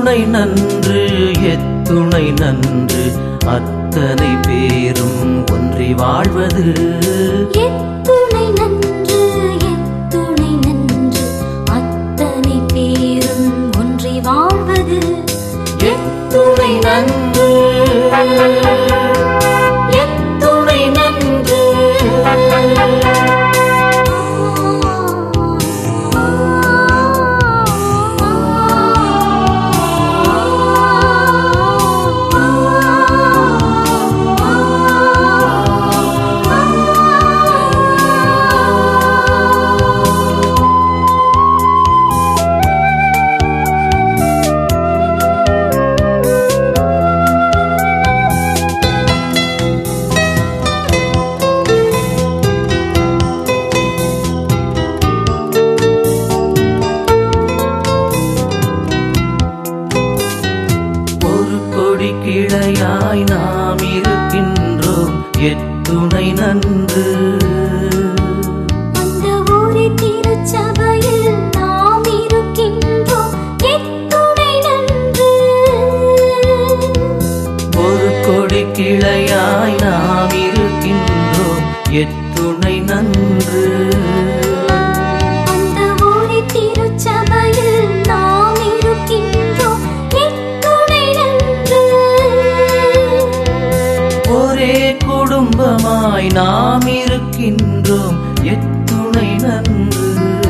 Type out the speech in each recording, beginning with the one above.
எத்துணை நன்று எத்துணை நன்று அத்தனை பேரும் ஒன்றி வாழ்வது எத்துணை நன்று எத்துணை நன்று அத்தனை பேரும் ஒன்றி வாழ்வது எத்துணை நன்று எத்துணை நன்று ஒரு கொடி கிளையாய் நாம் இருக்கின்றோம் எத்துணை நன்று அந்த ஊரே திருச்சபையில் நாம் இருக்கின்றோம் எத்துணை நன்று ஒரு கொடி கிளையாய் நாம் இருக்கின்றோம் எத்துணை நன்று அந்த ஊரே திருச்சபையில் நாம் இருக்கின்றோம் எத்துணை நன்று ஒரே குடும்பமாய் நாம் இருக்கின்றோம் எத்துணை நன்று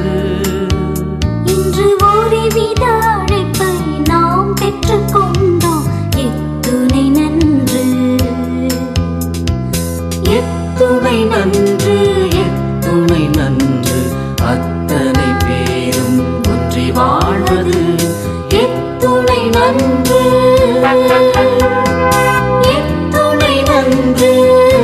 இன்று ஒருவித அழைப்பை நாம் பெற்றுக்கொண்டோம் எத்துணை நன்று எத்துணை நன்று எத்துணை நன்று அத்தனை பேரும் ஒன்றி வாழ்வது எத்துணை நன்று எத்துணை நன்று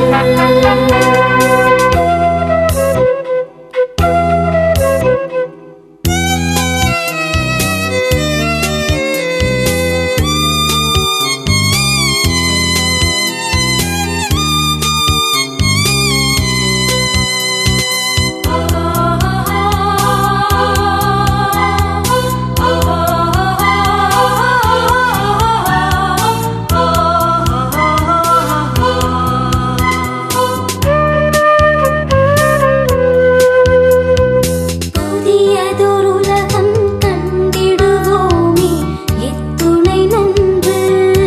புதியதொரு உலகம் கண்டிடுவோமே எத்துணை நன்று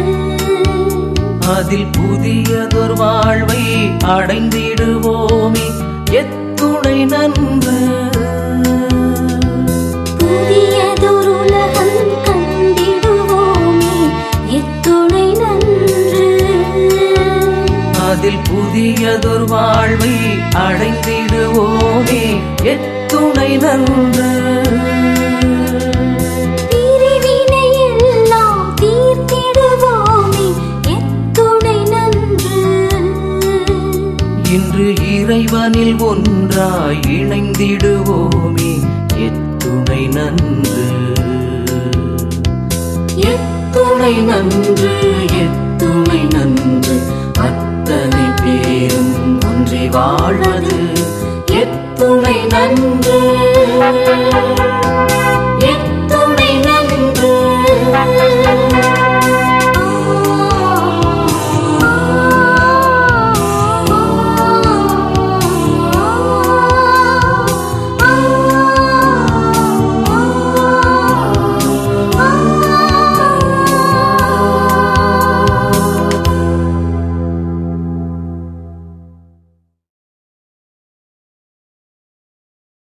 அதில் புதியதொரு வாழ்வை அடைந்திடுவோமே எத்துணை நன்று புதியதொரு உலகம் கண்டிடுவோமே எத்துணை நன்று அதில் புதியதொரு வாழ்வை அடைந்திடுவோமே எத்துணை நன்று பிரிவினை எல்லாம் தீர்த்திடுவோமே எத்துணை நன்று இன்று இறைவனில் ஒன்றாய் இணைந்திடுவோமே எத்துணை நன்று எத்துணை நன்று எத்துணை நன்று அத்தனை பேரும் ஒன்றி வாழ்வது எத்துணை நன்று